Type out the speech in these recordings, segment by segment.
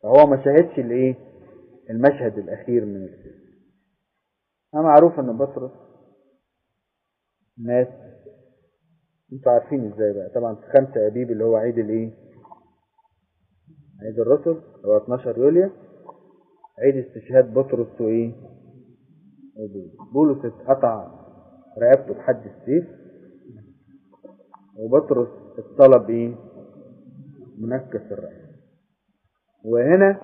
فهو ما شاهدش الايه المشهد الاخير من الفيلم معروف ان بطرس مات انتوا عارفين ازاي بقى طبعا في 5 ابيب اللي هو عيد الايه عيد الرسل هو 12 يوليو عيد استشهاد بطرس وايه وبولس بولس اتقطع رقبته بحد السيف وبطرس اتطلب ايه منكس الرأس وهنا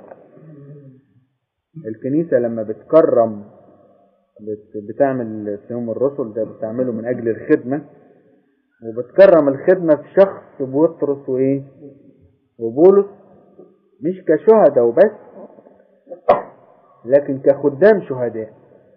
الكنيسة لما بتكرم بتعمل في يوم الرسل ده بتعمله من أجل الخدمة وبتكرم الخدمة في شخص بطرس وإيه وبولس مش كشهداء وبس لكن كخدام شهداء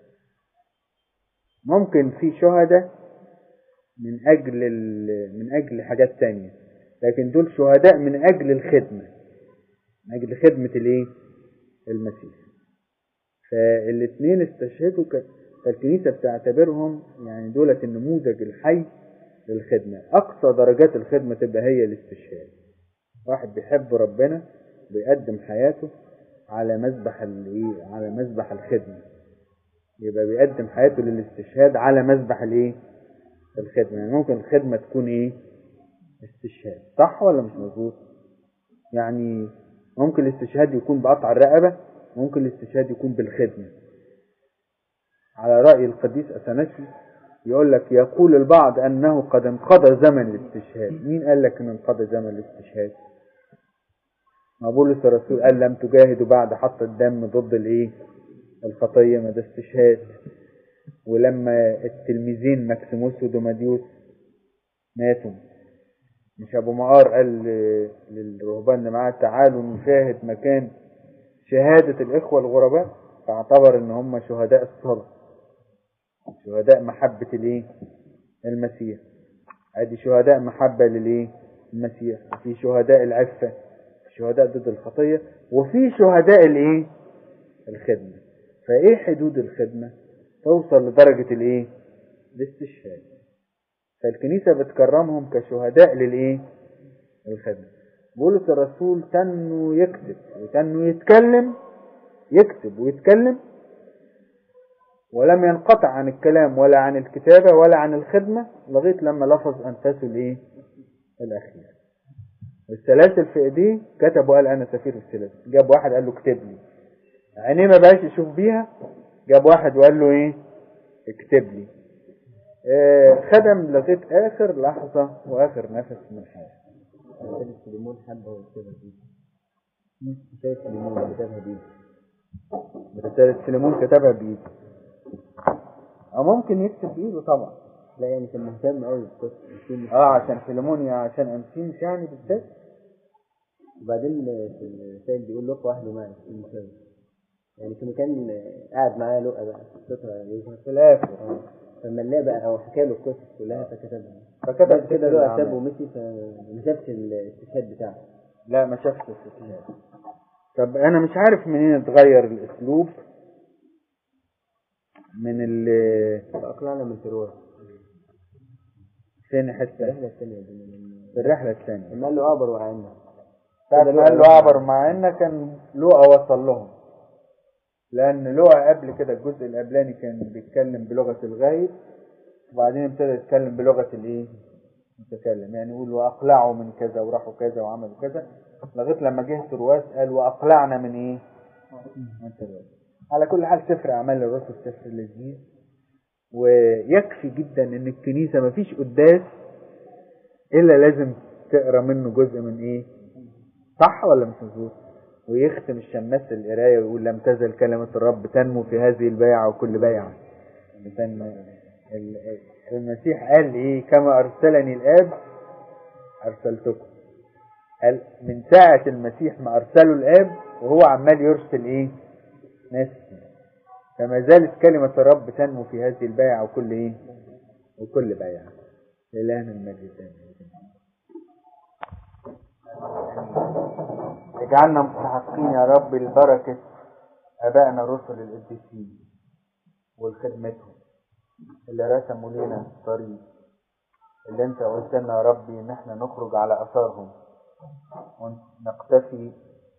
ممكن في شهداء من أجل من أجل حاجات تانية لكن دول شهداء من أجل الخدمة من أجل خدمة الإيه المسيح فالاثنين استشهدوا فالكنيسة بتعتبرهم يعني دولة النموذج الحي للخدمة أقصى درجات الخدمة تبقى هي الاستشهاد واحد بيحب ربنا بيقدم حياته على مذبح الايه على مذبح الخدمة يبقى بيقدم حياته للاستشهاد على مذبح الايه الخدمة يعني ممكن الخدمة تكون ايه استشهاد صح ولا مش مظبوط يعني ممكن الاستشهاد يكون بقطع الرقبة ممكن الاستشهاد يكون بالخدمة على رأي القديس أثناسي يقول لك يقول البعض أنه قد انقضى زمن الاستشهاد مين قال لك أن انقضى زمن الاستشهاد ما بولس الرسول قال لم تجاهدوا بعد حط الدم ضد الايه الخطية ما ده استشهاد ولما التلميذين مكسيموس ودوماديوس ماتوا مش ابو مقار قال للرهبان اللي معاه تعالوا نشاهد مكان شهادة الإخوة الغرباء فاعتبر إن هم شهداء الصلاة شهداء محبة الإيه؟ المسيح أدي شهداء محبة للإيه؟ المسيح وفي شهداء العفة شهداء ضد الخطية وفي شهداء الإيه؟ الخدمة فإيه حدود الخدمة؟ توصل لدرجة الإيه؟ الاستشهاد فالكنيسة بتكرمهم كشهداء للإيه؟ الخدمة بولس الرسول تنه يكتب وتنه يتكلم يكتب ويتكلم ولم ينقطع عن الكلام ولا عن الكتابة ولا عن الخدمة لغاية لما لفظ أنفاسه الإيه؟ الأخير السلاسل في إيديه كتب وقال أنا سفير السلاسل جاب واحد قال له اكتب لي عينيه ما بقاش يشوف بيها جاب واحد وقال له إيه اكتب لي آه خدم لغاية آخر لحظة وآخر نفس من حياته رسالة سليمون حبة وكتبها بيه رسالة سليمون كتبها بيه رسالة سليمون كتبها بإيده أو ممكن يكتب بإيده طبعا لا يعني كان مهتم قوي بالقصة اه عشان فيلمون عشان أنسيموس يعني بالذات وبعدين في الرسائل بيقول لقى واحد معي يعني في مكان قاعد معاه لقى بقى قصتها يظهر في الآخر فلما نلاقي بقى هو حكى له القصص كلها فكتبها فكتب كده كده لقى ساب ومشي فما شافش الاستشهاد بتاعه لا ما شافش الاستشهاد طب انا مش عارف منين اتغير الاسلوب من ال فأقلعنا من تروح فين حتة الرحلة الثانية دي في الرحلة الثانية لما قال له أعبر وعنا بعد ما قال له اعبر معنا كان لوقا وصل لهم لان لوقا قبل كده الجزء الاولاني كان بيتكلم بلغة الغايب وبعدين ابتدى يتكلم بلغة الايه متكلم يعني يقول واقلعوا من كذا وراحوا كذا وعملوا كذا لغايه لما جه ترواس قال واقلعنا من ايه من ترواس على كل حال سفر اعمال الرسل سفر لذيذ ويكفي جدا ان الكنيسه ما فيش قداس الا لازم تقرا منه جزء من ايه صح ولا مش مظبوط ويختم الشماس القرايه ويقول لم تزل كلمه الرب تنمو في هذه البيعه وكل بيعه المسيح قال ايه كما ارسلني الاب ارسلتكم قال من ساعة المسيح ما ارسله الاب وهو عمال يرسل ايه ناس فما زالت كلمة الرب تنمو في هذه البيعة وكل ايه وكل بيعة إلهنا المجد اجعلنا مستحقين يا رب لبركة آبائنا رسل القديسين والخدمتهم اللي رسموا لنا الطريق اللي انت قلت لنا يا ربي ان احنا نخرج على اثارهم ونقتفي